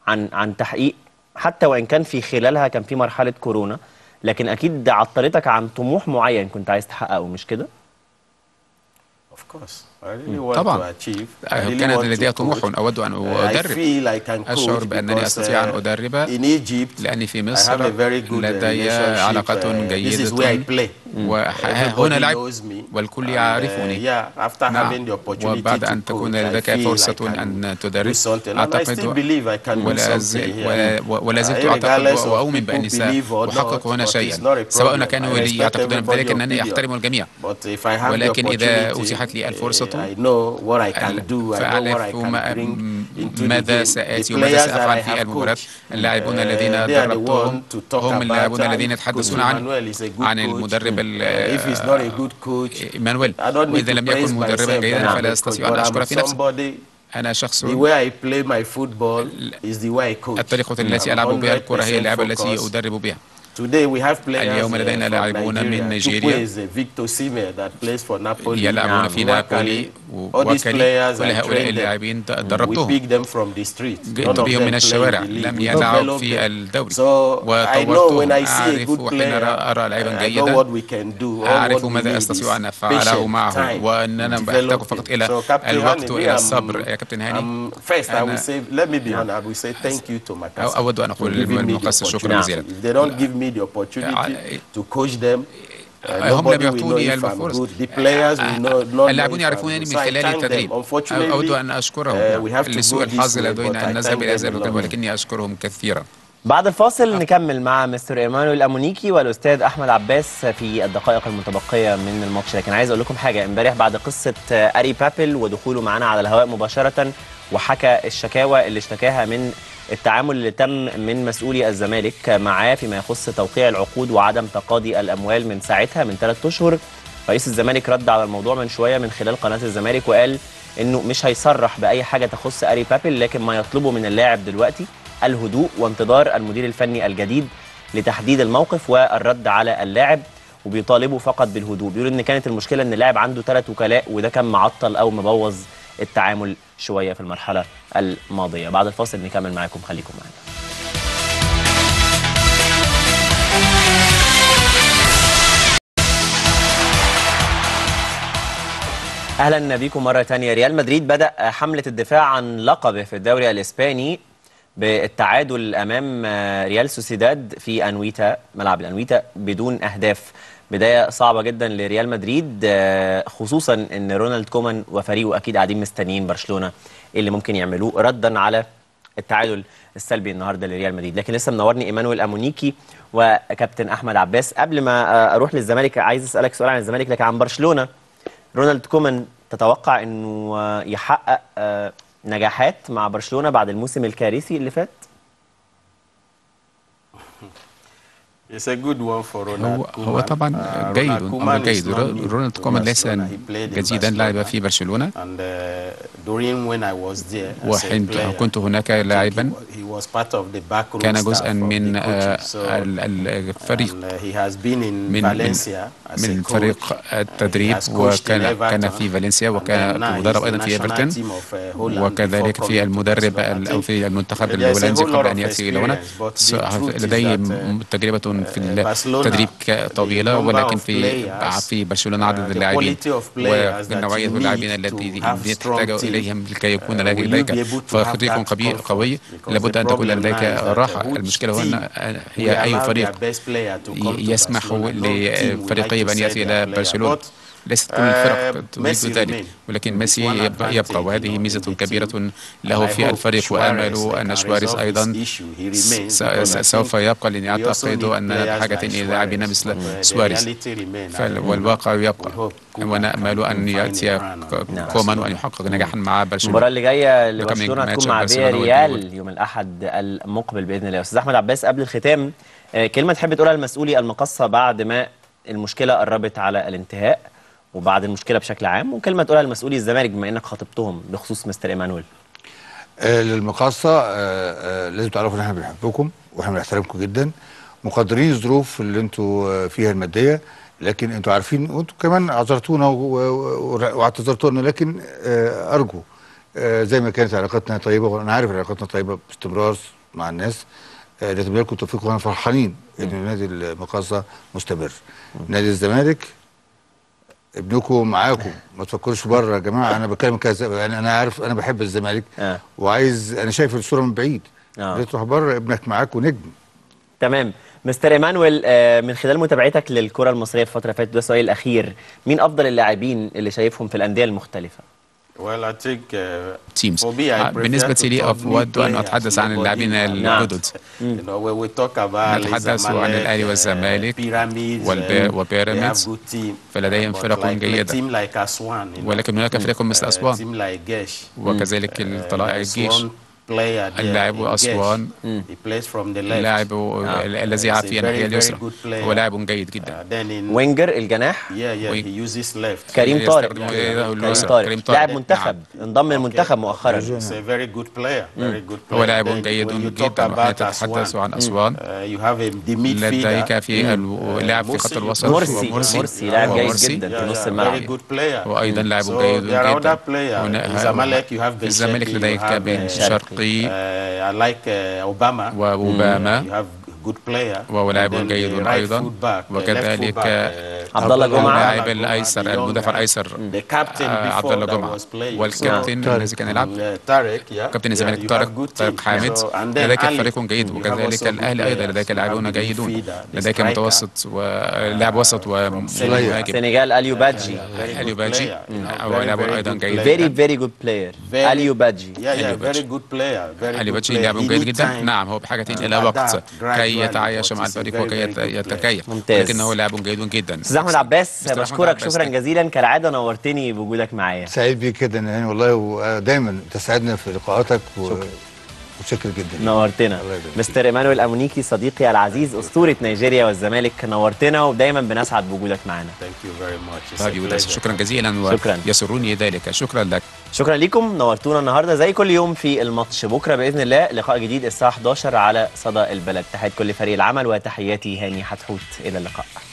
S1: عن عن تحقيق حتى وان كان في خلالها كان في مرحله كورونا لكن اكيد عطلتك عن طموح معين كنت عايز تحققه مش كده
S2: Of course. I really want
S3: طبعاً.
S2: to achieve. I
S3: آه،
S2: really
S3: كان
S2: want
S3: لدي
S2: to
S3: طموح
S2: coach.
S3: أود أن
S2: Uh, I
S3: أدرب
S2: feel I can
S3: أشعر
S2: coach
S3: بأنني
S2: because,
S3: أستطيع أن
S2: uh,
S3: أدرب
S2: in Egypt
S3: لأني في
S2: I have
S3: مصر
S2: a very good uh,
S3: لدي
S2: relationship.
S3: علاقة
S2: uh, This is where I
S3: جيدة
S2: play.
S3: وهنا
S2: Everybody
S3: لعب
S2: knows me.
S3: والكل
S2: And, uh,
S3: يعرفني
S2: yeah, after having
S3: نعم
S2: the opportunity
S3: وبعد
S2: to
S3: أن تكون
S2: coach, I
S3: لديك
S2: feel I
S3: فرصة
S2: can
S3: أن
S2: do
S3: تدرب
S2: something. And I
S3: أعتقد
S2: still believe I can do
S3: ولا
S2: something
S3: زل-
S2: here.
S3: ولا ولا زلت
S2: Uh,
S3: أعتقد
S2: regardless of
S3: وأؤمن
S2: people
S3: بأني
S2: believe or
S3: سأحقق
S2: not,
S3: هنا
S2: but
S3: شيئا
S2: it's not a
S3: سواء
S2: problem.
S3: كانوا
S2: I
S3: لي
S2: respect
S3: يعتقدون بذلك
S2: everybody
S3: أنني
S2: opinion.
S3: أحترم الجميع
S2: But if I have the
S3: ولكن إذا
S2: opportunity,
S3: أتيحت لي الفرصة
S2: uh, I know what I can
S3: ال-
S2: do. I know what I
S3: فأعرف
S2: can
S3: ما-
S2: bring into the
S3: ماذا
S2: game.
S3: سآتي
S2: The
S3: وماذا
S2: players that
S3: سأفعل
S2: I
S3: في
S2: have
S3: المباراة
S2: coached,
S3: اللاعبون
S2: uh,
S3: الذين
S2: they are the
S3: دربتهم
S2: one to talk
S3: هم
S2: about
S3: اللاعبون
S2: that.
S3: الذين
S2: If
S3: يتحدثون
S2: Coach
S3: عن
S2: Emmanuel is a good
S3: عن
S2: coach,
S3: المدرب ال-
S2: uh, if he's not a good coach,
S3: إيمانويل
S2: I don't need
S3: وإذا
S2: to
S3: لم
S2: praise
S3: يكن مدربا
S2: myself
S3: جيدا
S2: that I'm
S3: فلا
S2: a
S3: أستطيع
S2: coach,
S3: أن
S2: but
S3: أشكر
S2: I'm
S3: في نفسي
S2: somebody
S3: أنا شخص
S2: The way I play my football is the way I coach.
S3: الطريقة التي
S2: I'm
S3: ألعب بها
S2: 100%
S3: الكرة هي اللعبة التي
S2: focused.
S3: أدرب بها
S2: Today we have players
S3: اليوم
S2: uh,
S3: لدينا
S2: from
S3: لاعبون من
S2: Nigeria.
S3: نيجيريا.
S2: Chukwueze, Victor Sime that plays for Napoli.
S3: يلعبون
S2: Now,
S3: في نابولي
S2: Wakali. All these
S3: ووكالي
S2: players
S3: كل
S2: I
S3: هؤلاء
S2: trained them.
S3: اللاعبين
S2: We
S3: دربتهم
S2: pick them from the street.
S3: جئت
S2: None of
S3: بهم
S2: them
S3: من
S2: play
S3: الشوارع
S2: in the league.
S3: لم
S2: We
S3: يلعبوا
S2: develop
S3: في
S2: them.
S3: الدوري
S2: So I know when
S3: وطورتهم
S2: I see a
S3: أعرف
S2: good
S3: وحين
S2: player,
S3: أرى أرى لاعبا
S2: I know
S3: جيدا
S2: what we can do. All
S3: أعرف
S2: what we
S3: ماذا
S2: need
S3: أستطيع
S2: is
S3: أن أفعله
S2: patience,
S3: معه
S2: time,
S3: وأننا
S2: develop
S3: بحتاج
S2: it.
S3: فقط إلى
S2: So, Captain
S3: الوقت
S2: Hani,
S3: وإلى
S2: I'm-
S3: الصبر يا كابتن هاني
S2: Um, first, I will
S3: أنا-
S2: say, let me be honest, I will say thank you to
S3: أو-
S2: Makasa.
S3: أود أن
S2: for
S3: أقول
S2: giving me the
S3: للمقص شكرا
S2: opportunity.
S3: جزيلا
S2: If they don't give me the opportunity to coach them, uh,
S3: هم
S2: nobody
S3: لم
S2: will know
S3: يعطوني
S2: if I'm
S3: الفرص
S2: good. The players will know, not know
S3: اللاعبون
S2: if I'm
S3: يعرفونني
S2: good.
S3: من
S2: So I
S3: خلال
S2: thank
S3: التدريب
S2: them. Unfortunately,
S3: أود أن
S2: uh, we
S3: أشكرهم
S2: have to
S3: لسوء
S2: go this
S3: الحظ
S2: way,
S3: لدينا
S2: but I
S3: أن نذهب
S2: thank
S3: إلى
S2: them
S3: هذا
S2: a
S3: المكان
S2: lot.
S3: ولكني أشكرهم كثيرا
S1: بعد الفاصل نكمل مع مستر ايمانويل امونيكي والاستاذ احمد عباس في الدقائق المتبقيه من الماتش لكن عايز اقول لكم حاجه امبارح بعد قصه اري بابل ودخوله معانا على الهواء مباشره وحكى الشكاوى اللي اشتكاها من التعامل اللي تم من مسؤولي الزمالك معاه فيما يخص توقيع العقود وعدم تقاضي الاموال من ساعتها من ثلاث اشهر رئيس الزمالك رد على الموضوع من شويه من خلال قناه الزمالك وقال انه مش هيصرح باي حاجه تخص اري بابل لكن ما يطلبه من اللاعب دلوقتي الهدوء وانتظار المدير الفني الجديد لتحديد الموقف والرد على اللاعب وبيطالبوا فقط بالهدوء بيقول ان كانت المشكله ان اللاعب عنده ثلاث وكلاء وده كان معطل او مبوظ التعامل شويه في المرحله الماضيه بعد الفاصل نكمل معاكم خليكم معانا اهلا بيكم مره تانية ريال مدريد بدا حمله الدفاع عن لقبه في الدوري الاسباني بالتعادل امام ريال سوسيداد في انويتا ملعب الانويتا بدون اهداف بدايه صعبه جدا لريال مدريد خصوصا ان رونالد كومان وفريقه اكيد قاعدين مستنيين برشلونه ايه اللي ممكن يعملوه ردا على التعادل السلبي النهارده لريال مدريد لكن لسه منورني ايمانويل امونيكي وكابتن احمد عباس قبل ما اروح للزمالك عايز اسالك سؤال عن الزمالك لكن عن برشلونه رونالد كومان تتوقع انه يحقق نجاحات مع برشلونه بعد الموسم الكارثي اللي فات؟
S2: It's a good one for Ronald
S3: هو
S2: Koeman.
S3: هو طبعا
S2: Uh,
S3: جيد
S2: Ronald
S3: امر
S2: Koeman is
S3: جيد
S2: not new
S3: رونالد
S2: to
S3: كومان ليس
S2: Barcelona. He played in
S3: جديدا
S2: Barcelona.
S3: لعب في برشلونه
S2: And uh, during when I was there as a
S3: وحين
S2: player,
S3: كنت هناك
S2: I think
S3: لاعبا
S2: he, he was part of the back row
S3: كان
S2: staff
S3: جزءا
S2: of
S3: من
S2: the
S3: آه،
S2: coaches. So,
S3: ال- ال- الفريق
S2: and, uh, he has been in
S3: من من
S2: Valencia as
S3: من
S2: a coach.
S3: فريق التدريب
S2: He has coached in
S3: وكان كان
S2: Everton.
S3: في فالنسيا
S2: And
S3: وكان
S2: then now
S3: مدرب
S2: he's
S3: ايضا
S2: the
S3: في
S2: national
S3: ايفرتون
S2: team of, uh, Holland
S3: وكذلك
S2: before
S3: في
S2: coming to
S3: المدرب
S2: Barcelona.
S3: ال- او في المنتخب
S2: There's a
S3: الهولندي
S2: whole
S3: قبل
S2: lot
S3: ان
S2: of
S3: ياتي الى هنا
S2: experience, but the
S3: س-
S2: truth is
S3: لدي
S2: that, uh,
S3: تجربه في
S2: uh,
S3: التدريب
S2: Barcelona,
S3: ك-
S2: the
S3: طويله
S2: number
S3: ولكن
S2: of
S3: في
S2: players,
S3: في برشلونه عدد
S2: uh, the
S3: اللاعبين
S2: quality of players
S3: ومن
S2: that
S3: نوعيه
S2: you
S3: اللاعبين
S2: need
S3: التي
S2: to have
S3: تحتاج
S2: strong team.
S3: اليهم لكي يكون
S2: Uh, will you
S3: لديك
S2: be able to have
S3: فريق
S2: that
S3: قوي
S2: comfort?
S3: قوي
S2: Because
S3: لابد
S2: the
S3: ان تكون
S2: problem
S3: لديك
S2: now is that
S3: راحه
S2: which
S3: المشكله
S2: team
S3: هنا
S2: will
S3: هي اي
S2: allow
S3: فريق
S2: their best player to come to
S3: يسمح
S2: Barcelona. No team would
S3: لفريقه
S2: like to
S3: بأن
S2: sell
S3: يأتي
S2: their
S3: إلى
S2: player.
S3: برشلونة
S2: But,
S3: ليست كل الفرق
S2: uh,
S3: تريد
S2: Messi
S3: ذلك
S2: remain.
S3: ولكن
S2: It's
S3: ميسي
S2: one
S3: يبقى,
S2: advantage,
S3: يبقى
S2: you
S3: وهذه
S2: know,
S3: ميزة
S2: in the
S3: كبيرة
S2: team.
S3: له
S2: I
S3: في
S2: hope
S3: الفريق
S2: Suarez
S3: وآمل
S2: they
S3: أن
S2: can
S3: سواريز
S2: resolve
S3: أيضا
S2: this issue. He remains
S3: س-
S2: because
S3: س-
S2: I
S3: سوف
S2: think
S3: يبقى لأني
S2: we also
S3: أعتقد
S2: need
S3: أن
S2: players
S3: بحاجة
S2: like
S3: إلى لاعبين
S2: Suarez.
S3: مثل
S2: But the
S3: سواريز
S2: reality remain. I
S3: فال-
S2: hope
S3: والواقع
S2: we
S3: يبقى
S2: hope Koeman
S3: ونأمل
S2: can
S3: أن
S2: find
S3: يأتي
S2: a run on
S3: كومان
S2: Barcelona.
S3: وأن يحقق نجاحا مع
S1: المباراه
S3: برشلونة
S1: اللي جايه
S3: The coming
S1: لبرشلونه
S3: match
S1: هتكون
S3: of
S1: مع
S3: Barcelona will be
S1: ريال يوم الاحد المقبل باذن الله استاذ احمد عباس قبل الختام آه، كلمه تحب تقولها لمسؤولي المقصه بعد ما المشكله قربت على الانتهاء وبعد المشكله بشكل عام وكلمه تقولها لمسؤولي الزمالك بما انك خاطبتهم بخصوص مستر ايمانويل
S4: آه للمقاصة آه آه لازم تعرفوا ان احنا بنحبكم واحنا بنحترمكم جدا مقدرين الظروف اللي انتوا آه، فيها المادية لكن انتوا عارفين وانتوا كمان عذرتونا و- و- و- واعتذرتوا لنا لكن آه ارجو آه زي ما كانت علاقتنا طيبه وانا عارف علاقتنا طيبه باستمرار مع الناس آه نتمنى لكم التوفيق واحنا فرحانين ان نادي المقاصه مستمر نادي الزمالك ابنكم معاكم ما تفكروش بره يا جماعه انا بتكلم كذا يعني انا عارف انا بحب الزمالك
S1: آه.
S4: وعايز انا شايف الصوره من بعيد
S1: آه.
S4: ليه تروح بره ابنك معاك ونجم
S1: تمام مستر ايمانويل آه، من خلال متابعتك للكره المصريه في الفتره اللي فاتت ده السؤال الاخير مين افضل اللاعبين اللي شايفهم في الانديه المختلفه
S2: Well, I think uh,
S3: Teams.
S2: for me, I
S3: آه،
S2: prefer
S3: بالنسبة
S2: to
S3: لي
S2: talk
S3: أود أن
S2: mid-players
S3: أتحدث عن
S2: because
S3: اللاعبين
S2: in-
S3: الجدد
S2: You know, when we talk about
S3: نتحدث عن
S2: Zamalek,
S3: الأهلي
S2: uh,
S3: والزمالك
S2: pyramids,
S3: والب-
S2: uh,
S3: وبيراميدز
S2: they have good team.
S3: فلديهم
S2: But
S3: فرق
S2: like a
S3: جيدة.
S2: team like Aswan, you know,
S3: ولكن هناك فريق مثل
S2: uh,
S3: أسوان
S2: team like Gesh,
S3: وكذلك
S2: uh,
S3: الطلائع
S2: there's
S3: الجيش
S2: one player there
S3: اللاعب
S2: in Gesh.
S3: أسوان
S2: He plays from the left.
S3: اللاعب
S2: Uh,
S3: الذي
S2: he's
S3: يلعب
S2: a
S3: في
S2: very,
S3: الناحية
S2: very
S3: اليسرى
S2: good player.
S3: هو لاعب جيد جدا
S2: Uh, then in
S1: وينجر الجناح
S2: yeah, yeah,
S3: Wing.
S2: he uses left.
S1: كريم طارق
S3: يستخدم
S1: كريم
S3: يده اليسرى. كريم
S1: طارق
S3: طارق.
S1: لاعب منتخب انضم للمنتخب
S2: Okay.
S1: مؤخرا
S2: He's a very good player. Very good player.
S3: هو لاعب
S2: Then
S3: جيد
S2: when you talk
S3: جدا
S2: about
S3: وحين تتحدث
S2: Aswan,
S3: عن أسوان
S2: uh, you have a, the midfielder.
S3: لديك في اللاعب في خط
S2: مرسي.
S3: الوسط
S1: مرسي
S3: ومرسي.
S1: مرسي لاعب جيد
S3: مرسي.
S1: جدا
S2: Yeah,
S1: في نص
S2: yeah,
S1: الملعب
S2: very good player.
S3: وأيضا لاعب
S2: So
S3: جيد
S2: there are
S3: جدا
S2: other players.
S3: هنا-
S2: In Zamalek you have
S3: في
S2: Ben
S3: الزمالك
S2: Shaki, you
S3: لديك
S2: have,
S3: بن
S2: uh,
S3: شرقي
S2: uh, I like uh, Obama.
S3: وأوباما
S2: You have good player.
S3: وهو لاعب
S2: And then
S3: جيد
S2: the right
S3: أيضا.
S2: fullback, uh, left
S3: وكذلك
S2: fullback, uh,
S1: عبد الله جمعة.
S3: اللاعب الأيسر
S2: the
S3: المدافع
S2: young guy.
S3: الأيسر
S2: The captain
S3: آه،
S2: before
S3: عبد الله
S2: that
S3: جمعة
S2: was playing.
S3: والكابتن
S2: So,
S3: الذي كان يلعب
S2: uh, Tarek, yeah.
S3: كابتن
S2: Yeah,
S3: الزمالك
S2: you
S3: طارق
S2: have good
S3: طارق
S2: team.
S3: حامد
S2: So, and then
S3: لديك
S2: Ali,
S3: فريق جيد
S2: you have
S3: وكذلك
S2: also good
S3: الأهلي أيضا
S2: players.
S3: لديك
S2: You have
S3: لاعبون
S2: the
S3: جيدون
S2: midfielder, the
S3: لديك
S2: striker.
S3: متوسط ولاعب وسط ومهاجم
S1: السنغال اليو بادجي
S2: Very
S3: أليو
S2: good
S3: بادجي
S2: player, you know,
S3: هو
S2: very,
S3: لاعب
S2: very
S3: أيضا
S2: good
S3: جيد
S2: player.
S1: فيري فيري جود بلاير
S2: Very-
S1: اليو بادجي
S2: Yeah, yeah,
S3: أليو
S2: very
S3: بادجي.
S2: good player. Very
S3: علي
S2: good
S3: باتشي
S2: player.
S3: لاعب
S2: He
S3: جيد
S2: need
S3: جدا
S2: time.
S3: نعم هو بحاجة
S2: Uh,
S3: إلى وقت
S2: adapt
S3: كي
S2: gradually,
S3: يتعايش
S2: but
S3: مع
S2: he's a
S3: الفريق
S2: very,
S3: وكي
S2: very good
S3: يتكيف
S1: ممتاز.
S3: ولكنه لاعب جيد جدا
S1: استاذ احمد عباس
S3: مستر أحمد
S1: بشكرك
S3: عباس.
S1: شكرا جزيلا كالعاده نورتني بوجودك معايا
S4: سعيد بيك جدا يعني والله ودايما تسعدنا في لقاءاتك و... وشكر جدا
S1: نورتنا
S4: الله يبارك
S1: مستر ايمانويل امونيكي صديقي العزيز اسطوره نيجيريا والزمالك نورتنا ودايما بنسعد بوجودك معانا
S2: Thank you very much. It's a
S3: طيب يودس
S2: pleasure.
S3: شكرا جزيلا
S1: شكراً.
S3: ويسرني ذلك شكرا لك
S1: شكرا لكم نورتونا النهارده زي كل يوم في الماتش بكره باذن الله لقاء جديد الساعه 11 على صدى البلد تحيات كل فريق العمل وتحياتي هاني حتحوت الى اللقاء